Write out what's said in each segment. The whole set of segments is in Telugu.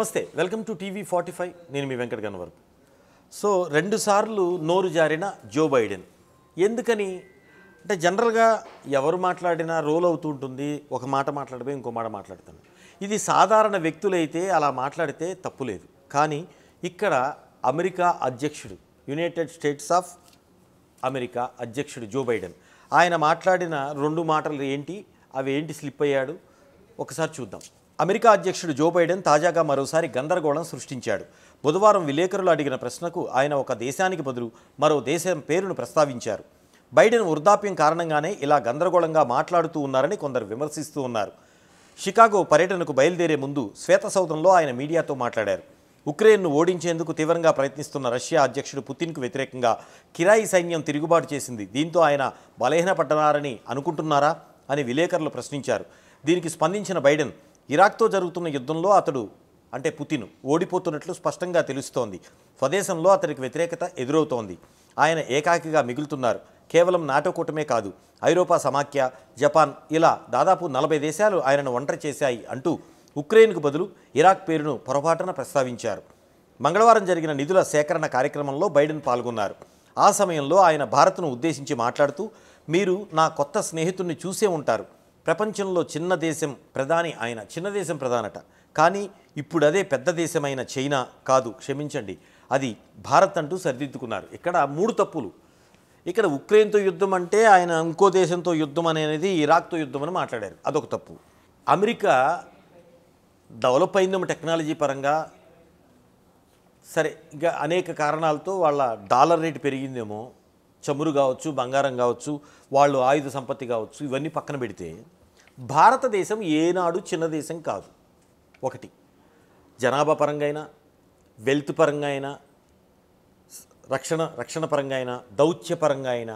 నమస్తే welcome to TV forty five నేను మీ వెంకట గన్నవరం సో రెండుసార్లు నోరు జారిన జో బైడెన్ ఎందుకని అంటే జనరల్గా ఎవరు మాట్లాడినా రోల్ అవుతూ ఉంటుంది ఒక మాట మాట్లాడిపోయి ఇంకో మాట మాట్లాడుతాను ఇది సాధారణ వ్యక్తులైతే అలా మాట్లాడితే తప్పు లేదు కానీ ఇక్కడ అమెరికా అధ్యక్షుడు యునైటెడ్ స్టేట్స్ ఆఫ్ అమెరికా అధ్యక్షుడు జో బైడెన్ ఆయన మాట్లాడిన రెండు మాటలు ఏంటి అవి ఏంటి స్లిప్ అయ్యాడు ఒకసారి చూద్దాం అమెరికా అధ్యక్షుడు జో బైడెన్ తాజాగా మరోసారి గందరగోళం సృష్టించాడు బుధవారం విలేకరులు అడిగిన ప్రశ్నకు ఆయన ఒక దేశానికి బదులు మరో దేశం పేరును ప్రస్తావించారు బైడెన్ వృద్ధాప్యం కారణంగానే ఇలా గందరగోళంగా మాట్లాడుతూ ఉన్నారని కొందరు విమర్శిస్తూ ఉన్నారు షికాగో పర్యటనకు బయలుదేరే ముందు శ్వేతసౌధంలో ఆయన మీడియాతో మాట్లాడారు ఉక్రెయిన్ను ఓడించేందుకు తీవ్రంగా ప్రయత్నిస్తున్న రష్యా అధ్యక్షుడు పుతిన్కు వ్యతిరేకంగా కిరాయి సైన్యం తిరుగుబాటు చేసింది దీంతో ఆయన బలహీనపడ్డారని అనుకుంటున్నారా అని విలేకరులు ప్రశ్నించారు దీనికి స్పందించిన బైడెన్ ఇరాక్తో జరుగుతున్న యుద్ధంలో అతడు అంటే పుతిన్ ఓడిపోతున్నట్లు స్పష్టంగా తెలుస్తోంది స్వదేశంలో అతనికి వ్యతిరేకత ఎదురవుతోంది ఆయన ఏకాకిగా మిగులుతున్నారు కేవలం నాటో కూటమే కాదు ఐరోపా సమాఖ్య జపాన్ ఇలా దాదాపు నలభై దేశాలు ఆయనను ఒంటరి చేశాయి అంటూ ఉక్రెయిన్కు బదులు ఇరాక్ పేరును పొరపాటున ప్రస్తావించారు మంగళవారం జరిగిన నిధుల సేకరణ కార్యక్రమంలో బైడెన్ పాల్గొన్నారు ఆ సమయంలో ఆయన భారత్ను ఉద్దేశించి మాట్లాడుతూ మీరు నా కొత్త స్నేహితుడిని చూసే ఉంటారు ప్రపంచంలో చిన్న దేశం ప్రధాని ఆయన చిన్న దేశం ప్రధానట కానీ ఇప్పుడు అదే పెద్ద దేశమైన చైనా కాదు క్షమించండి అది భారత్ అంటూ సరిదిద్దుకున్నారు ఇక్కడ మూడు తప్పులు ఇక్కడ ఉక్రెయిన్తో యుద్ధం అంటే ఆయన ఇంకో దేశంతో యుద్ధం అనేది ఇరాక్తో యుద్ధం అని మాట్లాడారు అదొక తప్పు అమెరికా డెవలప్ అయిందేమో టెక్నాలజీ పరంగా సరే ఇంకా అనేక కారణాలతో వాళ్ళ డాలర్ రేటు పెరిగిందేమో చమురు కావచ్చు బంగారం కావచ్చు వాళ్ళు ఆయుధ సంపత్తి కావచ్చు ఇవన్నీ పక్కన పెడితే భారతదేశం ఏనాడు చిన్న దేశం కాదు ఒకటి జనాభా పరంగా అయినా వెల్త్ పరంగా అయినా రక్షణ రక్షణ పరంగా అయినా దౌత్యపరంగా అయినా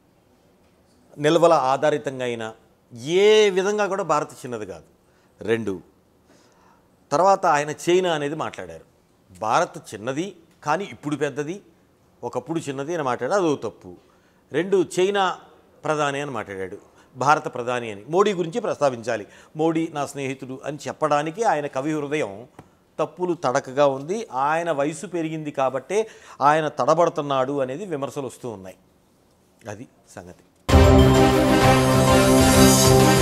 నిల్వల ఆధారితంగా అయినా ఏ విధంగా కూడా భారత్ చిన్నది కాదు రెండు తర్వాత ఆయన చైనా అనేది మాట్లాడారు భారత్ చిన్నది కానీ ఇప్పుడు పెద్దది ఒకప్పుడు చిన్నది అని మాట్లాడాడు అదో తప్పు రెండు చైనా ప్రధాని అని మాట్లాడాడు భారత ప్రధాని అని మోడీ గురించి ప్రస్తావించాలి మోడీ నా స్నేహితుడు అని చెప్పడానికి ఆయన కవి హృదయం తప్పులు తడకగా ఉంది ఆయన వయసు పెరిగింది కాబట్టే ఆయన తడబడుతున్నాడు అనేది విమర్శలు వస్తూ ఉన్నాయి అది సంగతి